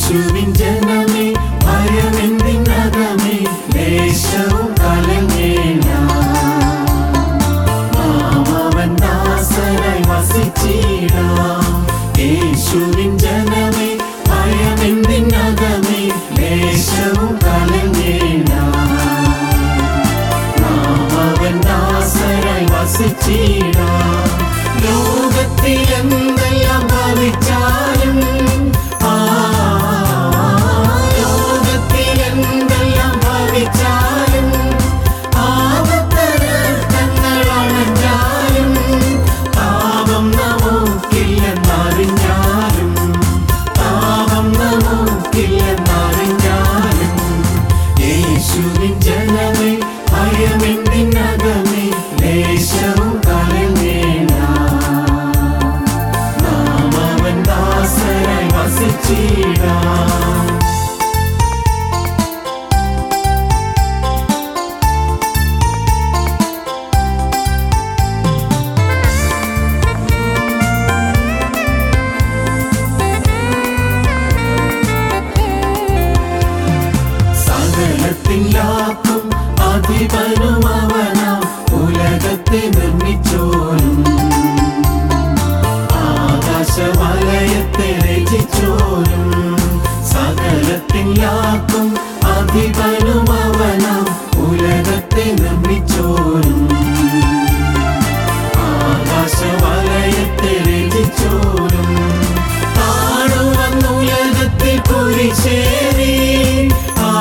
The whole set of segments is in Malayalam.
യേശുവിൻ ജനമേ ഭയമെന്തിനകമേ ദേശവും കലങ്ങേണ്ട നാം അവൻ ദാസരായി വസിച്ചിടാം യേശുവിൻ ജനമേ ഭയമെന്തിനകമേ ദേശവും കലങ്ങേണ്ട നാം അവൻ ദാസരായി വസിച്ചിടാം ലോകത്തിൽ എന്തെല്ലാം ഭവിച്ചാലും ആ ലോകത്തിൽ എന്തെല്ലാം ഭവിച്ചാലും ആപത്തരങ്ങൾ അണഞ്ഞാലും താപം നമുക്കില്ലെന്നറിഞ്ഞാലും താപം നമുക്കില്ലെന്നറിഞ്ഞാലും യേശുവിൻ ജനമേ ഭയമെന്തിനകമേ ലേശവും കലങ്ങേണ്ട നാം അവൻ ദാസരായി വസിച്ചിടാം സകലത്തിലാക്കും അധിപനും അവനാം ഉലകത്തെ നിർമ്മിച്ചോനും ആകാശവലയത്തെ രചിച്ചോനും സകലത്തിലാക്കും അധിപനും അവനാം ഉലകത്തെ നിർമ്മിച്ചോനും ആകാശവലയത്തെ രചിച്ചോനും താണുവന്നുലകത്തിൽ കുരിശേറി ആ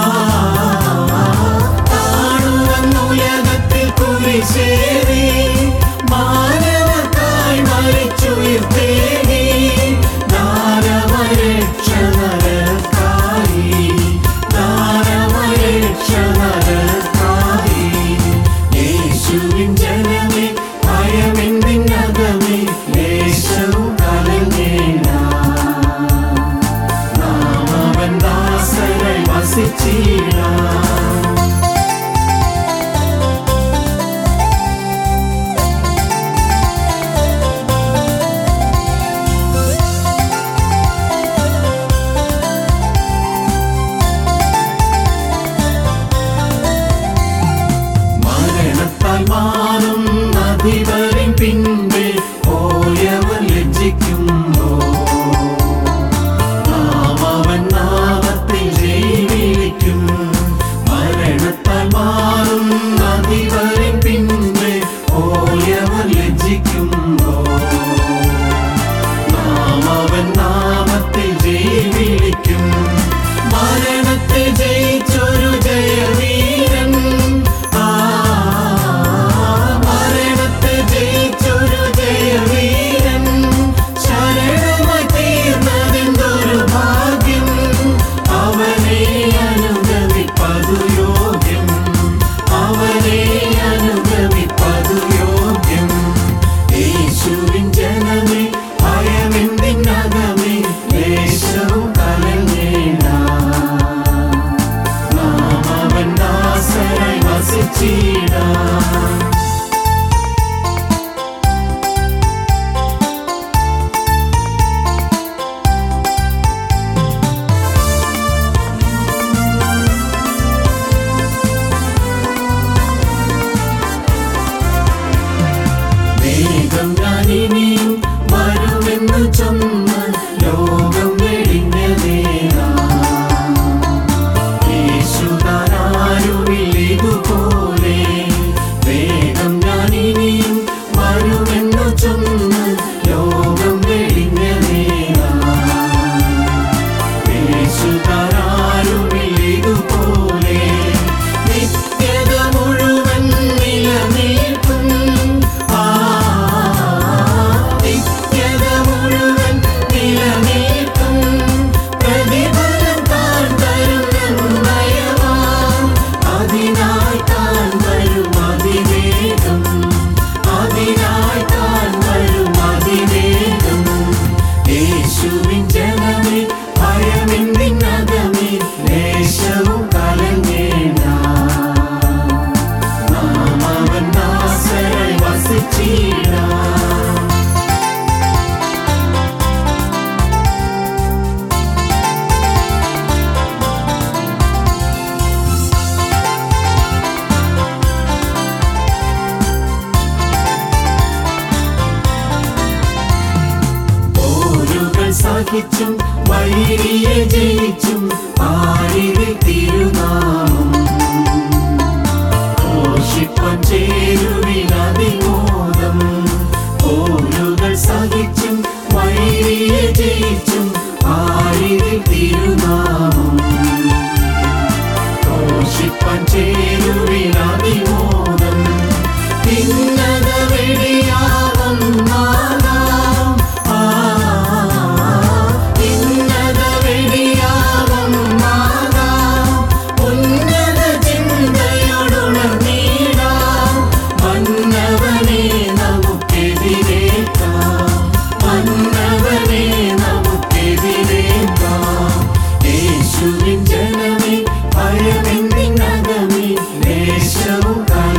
താണുവന്നുലകത്തിൽ കുരിശേറി മാനവർക്കായി മരിച്ചുയർത്തേകി ദാനമരക്ഷണരക്കായി ദാനമരക്ഷണരക്കായി യേശുവിൻ ജനമേ ഭയമെന്തിനകമേ ലേശവും കലങ്ങേണ്ട നാം അവൻ ദാസരായി വസിച്ചിടാം മരണത്താൽ മാറും അധിപരിൻ പിൻപേ പോയവൻ ലജ്ജിക്കുമ്പോ നാം അവൻ നാമത്തിൽ ജൈവിളിക്കും മരണത്താൽ മാറും അധിപരിൻ പിൻപേ പോയവൻ ലജ്ജിക്കുമ്പോ നാം അവൻ നാമത്തിൽ ജൈവിളിക്കും മരണത്തെ ജയിച്ചൊരു ജയവീരൻ ആ മരണത്തെ ജയിച്ചൊരു ജയവീരൻ ശരണമായി തീർന്നതെന്തൊരു ഭാഗ്യം അവനെ അനുഗമിപ്പതു യോഗ്യം അവനെ അനുഗമിപ്പതു യോഗ്യം യേശുവിൻ ജനമേ ഭയമെന്തിനകമേ ലേശവും കലങ്ങേണ്ട നാം അവൻ ദാസരായി വസിച്ചിടാം വേഗം ഞാനിനിയും വരുമെന്ന് ചൊന്ന് ലോകം വെടിഞ്ഞതേനാ യേശുദാനാരുമില്ലിതുപോലെ വേഗം ഞാനിനിയും വരുമെന്ന് ചൊന്ന് ലോകം വെടിഞ്ഞതേനാ യേശുദാനാരുമില്ലിതുപോലെ നിത്യത മുഴുവൻ നിലനിൽക്കും ആ നിത്യത മുഴുവൻ നിലനിൽക്കും പ്രതിഫലം താൻ തരും നിർണയമാം അതിനായി താൻ വരും അതിവേഗം അതിനായി താൻ വരും അതിവേഗം യേശുവിൻ ജനമേ ഭയമെന്തിനകമേ ലേശവും കലങ്ങേണ്ട നാം അവൻ ദാസരായി വസിച്ചിടാം സഹിച്ചും വൈരിയെ ജയിച്ചും ആരിതി തിരുനാമം ഘോഷിപ്പാൻ ചേരുവിനതിമോദം പോരുകൾ സഹിച്ചും വൈരിയെ ജയിച്ചും ആരിതി തിരുനാമം ഘോഷിപ്പാൻ ചേരുവിനതിമോദം ഭിന്നത വെടിയാവും നാദാം. ആ, ഭിന്നത വെടിയാവും നാദാം. ഉന്നത ചിന്തയോടുണർന്നീടാം. മന്നവനെ നമുക്കെതിരേൽക്കാം. മന്നവനെ നമുക്കെതിരേൽക്കാം. യേശുവിൻ ജനമേ ഭയമെന്തിനകമേ ദേശവും